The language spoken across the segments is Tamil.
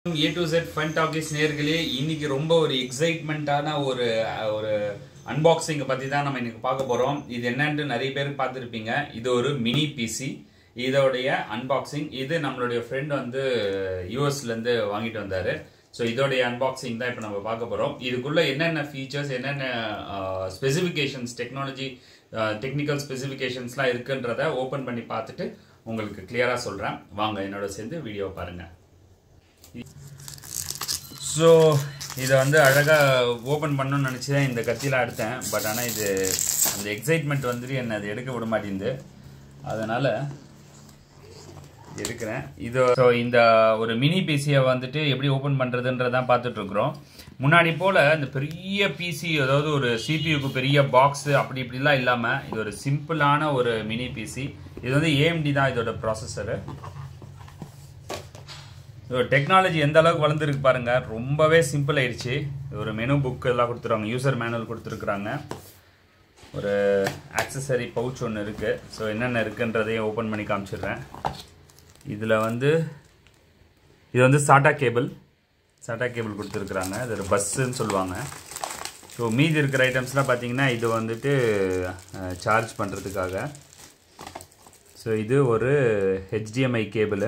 A to Z fun talkies நேர்களே இன்னைக்கு ரொம்ப ஒரு எக்ஸைட்மெண்ட்டான ஒரு ஒரு அன்பாக்சிங்கை பற்றி தான் நம்ம இன்னைக்கு பார்க்க போகிறோம் இது என்னன்ட்டு நிறைய பேர் பார்த்துருப்பீங்க இது ஒரு மினி பிசி இதோடைய அன்பாக்சிங் இது நம்மளுடைய ஃப்ரெண்ட் வந்து யூஎஸ்லேருந்து வாங்கிட்டு வந்தார் ஸோ இதோடைய அன்பாக்சிங் தான் இப்போ நம்ம பார்க்க போகிறோம் இதுக்குள்ளே என்னென்ன ஃபீச்சர்ஸ் என்னென்ன ஸ்பெசிஃபிகேஷன்ஸ் டெக்னாலஜி டெக்னிக்கல் ஸ்பெசிஃபிகேஷன்ஸ்லாம் இருக்குன்றத ஓப்பன் பண்ணி பார்த்துட்டு உங்களுக்கு கிளியராக சொல்கிறேன் வாங்க என்னோட சேர்ந்து வீடியோ பாருங்கள் ஸோ இதை வந்து அழகாக ஓப்பன் பண்ணணும்னு நினச்சி தான் இந்த கத்தியில் எடுத்தேன் பட் ஆனால் இது அந்த எக்ஸைட்மெண்ட் வந்துட்டு என்னை அது எடுக்க விட மாட்டேங்குது அதனால் எடுக்கிறேன் இது ஸோ இந்த ஒரு மினி பிசியை வந்துட்டு எப்படி ஓப்பன் பண்ணுறதுன்றதான் பார்த்துட்ருக்குறோம் முன்னாடி போல் இந்த பெரிய பிசி அதாவது ஒரு சிபியூக்கு பெரிய பாக்ஸு அப்படி இப்படிலாம் இல்லாமல் இது ஒரு சிம்பிளான ஒரு மினி பிசி இது வந்து ஏஎம்டி தான் இதோட ப்ராசஸரு ஸோ டெக்னாலஜி எந்த அளவுக்கு வளர்ந்துருக்கு பாருங்க ரொம்பவே சிம்பிள் ஆயிடுச்சு ஒரு மெனு புக் எல்லாம் கொடுத்துருவாங்க யூசர் மேனுவல் கொடுத்துருக்குறாங்க ஒரு ஆக்சசரி பவுச் ஒன்று இருக்குது ஸோ என்னென்ன இருக்குன்றதையும் ஓப்பன் பண்ணி காமிச்சிடுறேன் இதில் வந்து இது வந்து சாட்டா கேபிள் சாட்டா கேபிள் கொடுத்துருக்குறாங்க இது ஒரு பஸ்ஸுன்னு சொல்லுவாங்க ஸோ மீதி இருக்கிற ஐட்டம்ஸ்லாம் பார்த்தீங்கன்னா இது வந்துட்டு சார்ஜ் பண்ணுறதுக்காக ஸோ இது ஒரு ஹெச்டிஎம்ஐ கேபிள்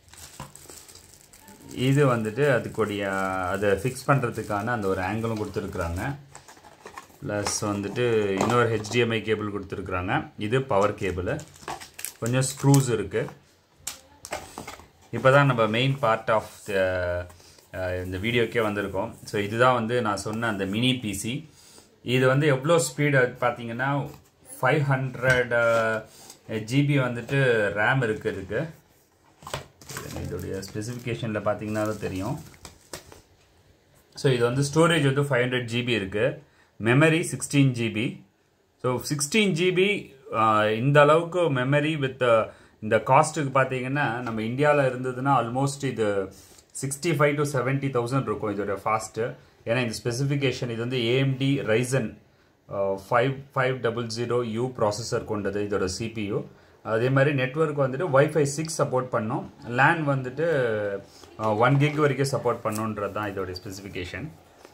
இது வந்துட்டு அதுக்குடைய அதை ஃபிக்ஸ் பண்ணுறதுக்கான அந்த ஒரு ஆங்கிளும் கொடுத்துருக்குறாங்க ப்ளஸ் வந்துட்டு இன்னொரு ஹெச்டிஎம்ஐ கேபிள் கொடுத்துருக்குறாங்க இது பவர் கேபிள் கொஞ்சம் ஸ்க்ரூஸ் இருக்குது இப்போ தான் நம்ம மெயின் பார்ட் ஆஃப் த இந்த வீடியோக்கே வந்திருக்கோம் ஸோ இதுதான் வந்து நான் சொன்ன அந்த மினி பிசி இது வந்து எவ்வளோ ஸ்பீடு பார்த்தீங்கன்னா ஃபைவ் ஹண்ட்ரட் ஜிபி வந்துட்டு ரேம் இருக்குது இருக்குது இதோடைய ஸ்பெசிஃபிகேஷனில் பார்த்தீங்கன்னா தான் தெரியும் ஸோ இது வந்து ஸ்டோரேஜ் வந்து ஃபைவ் ஹண்ட்ரட் ஜிபி இருக்குது memory sixteen GB so sixteen GB இந்த அளவுக்கு மெமரி வித் இந்த காஸ்ட்டுக்கு பார்த்தீங்கன்னா நம்ம இந்தியாவில் இருந்ததுன்னா ஆல்மோஸ்ட் இது sixty five to seventy thousand இருக்கும் இதோட ஃபாஸ்ட்டு ஏன்னா இந்த ஸ்பெசிஃபிகேஷன் இது வந்து AMD Ryzen five five double zero U processor கொண்டது இதோட சிபியூ அதே மாதிரி நெட்ஒர்க் வந்துட்டு ஒய்ஃபை சிக்ஸ் சப்போர்ட் பண்ணும் லேண்ட் வந்துட்டு ஒன் கிக் வரைக்கும் சப்போர்ட் பண்ணுன்றது தான் இதோடைய ஸ்பெசிஃபிகேஷன்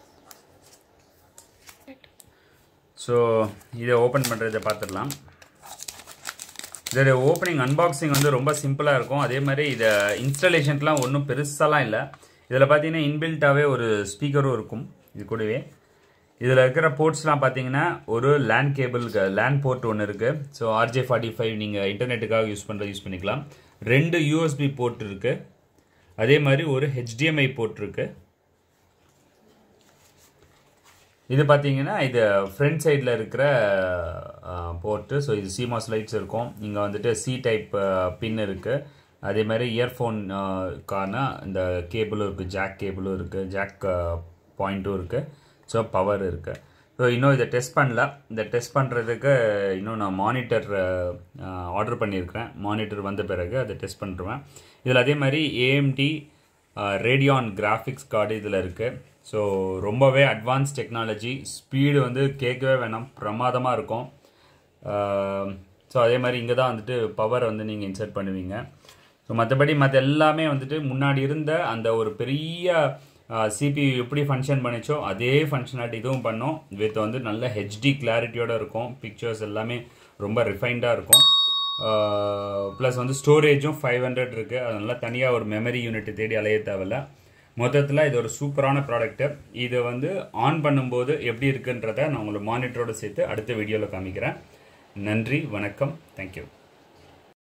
ஸோ இதை ஓப்பன் பண்ணுறதை பார்த்துடலாம் இதோடைய ஓப்பனிங் அன்பாக்சிங் வந்து ரொம்ப சிம்பிளாக இருக்கும் அதே மாதிரி இதை இன்ஸ்டாலேஷன்லாம் ஒன்றும் பெருசாலாம் இல்லை இதில் பார்த்தீங்கன்னா இன்பில்ட்டாகவே ஒரு ஸ்பீக்கரும் இருக்கும் இது கூடவே இதில் இருக்கிற போர்ட்ஸ்லாம் பார்த்தீங்கன்னா ஒரு லேண்ட் கேபிளுக்கு லேண்ட் போர்ட் ஒன்று இருக்குது ஸோ ஆர்ஜே ஃபார்ட்டி ஃபைவ் நீங்கள் இன்டர்நெட்டுக்காக யூஸ் பண்ணுறது யூஸ் பண்ணிக்கலாம் ரெண்டு யூஎஸ்பி போர்ட் இருக்குது அதே மாதிரி ஒரு ஹெச்டிஎம்ஐ போர்ட் இருக்குது இது பார்த்தீங்கன்னா இது ஃப்ரண்ட் சைடில் இருக்கிற போர்ட்டு ஸோ இது சிமாஸ் லைட்ஸ் இருக்கும் இங்கே வந்துட்டு சி டைப் பின் இருக்குது அதே மாதிரி இயர்ஃபோனுக்கான இந்த கேபிளும் இருக்குது ஜாக் கேபிளும் இருக்குது ஜாக் பாயிண்ட்டும் இருக்குது ஸோ பவர் இருக்குது ஸோ இன்னும் இதை டெஸ்ட் பண்ணல இந்த டெஸ்ட் பண்ணுறதுக்கு இன்னும் நான் மானிட்டர் ஆர்டர் பண்ணியிருக்கிறேன் மானிட்டர் வந்த பிறகு அதை டெஸ்ட் பண்ணுறேன் இதில் அதே மாதிரி ஏஎம்டி ரேடியான் கிராஃபிக்ஸ் கார்டு இதில் இருக்குது ஸோ ரொம்பவே அட்வான்ஸ் டெக்னாலஜி ஸ்பீடு வந்து கேட்கவே வேணாம் பிரமாதமாக இருக்கும் ஸோ அதே மாதிரி இங்கே தான் வந்துட்டு பவர் வந்து நீங்கள் இன்சர்ட் பண்ணுவீங்க ஸோ மற்றபடி மற்ற எல்லாமே வந்துட்டு முன்னாடி இருந்த அந்த ஒரு பெரிய சிபியூ எப்படி ஃபங்க்ஷன் பண்ணிச்சோ அதே ஃபங்க்ஷனாலிட்டி இதுவும் பண்ணோம் வித் வந்து நல்ல ஹெச்டி கிளாரிட்டியோடு இருக்கும் பிக்சர்ஸ் எல்லாமே ரொம்ப ரிஃபைண்டாக இருக்கும் ப்ளஸ் வந்து ஸ்டோரேஜும் ஃபைவ் ஹண்ட்ரட் இருக்குது அதனால் தனியாக ஒரு மெமரி யூனிட் தேடி அலைய தேவையில்ல மொத்தத்தில் இது ஒரு சூப்பரான ப்ராடக்ட்டு இதை வந்து ஆன் பண்ணும்போது எப்படி இருக்குன்றதை நான் உங்களுக்கு மானிட்டரோடு சேர்த்து அடுத்த வீடியோவில் காமிக்கிறேன் நன்றி வணக்கம் தேங்க்யூ